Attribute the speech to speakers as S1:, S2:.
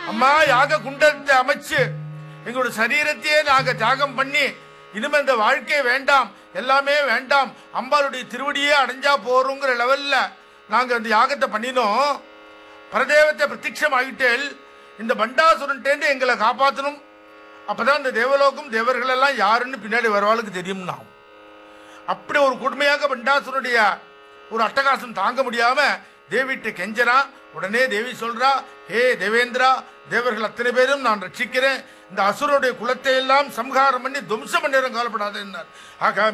S1: அம்மா யாக குண்டத்தை அமைச்சு எங்களோட சரீரத்தையே நாங்க தியாகம் பண்ணி இனிமே இந்த வாழ்க்கை வேண்டாம் எல்லாமே வேண்டாம் அம்பாளுடைய திருவடியே அடைஞ்சா போறோங்கிற லெவல்ல நாங்க அந்த யாகத்தை பண்ணினோம் பரதேவத்தை பிரத்யட்சம் ஆகிட்டேல் இந்த பண்டாசுரன்ட்டேந்து எங்களை காப்பாற்றணும் அப்பதான் இந்த தேவலோகம் தேவர்கள் எல்லாம் யாருன்னு பின்னாடி வரவாளுக்கு தெரியும் நான் அப்படி ஒரு கொடுமையாக பண்டாசுரனுடைய ஒரு அட்டகாசம் தாங்க முடியாம தேவிட்ட கெஞ்சரா உடனே தேவி சொல்றா ஹே தேவேந்திரா தேவர்கள் அத்தனை பேரும் நான் ரட்சிக்கிறேன் இந்த அசுரனுடைய குலத்தை எல்லாம் சம்ஹாரம் பண்ணி துவம்சம் பண்ணிடும் கவலைப்படாத ஆக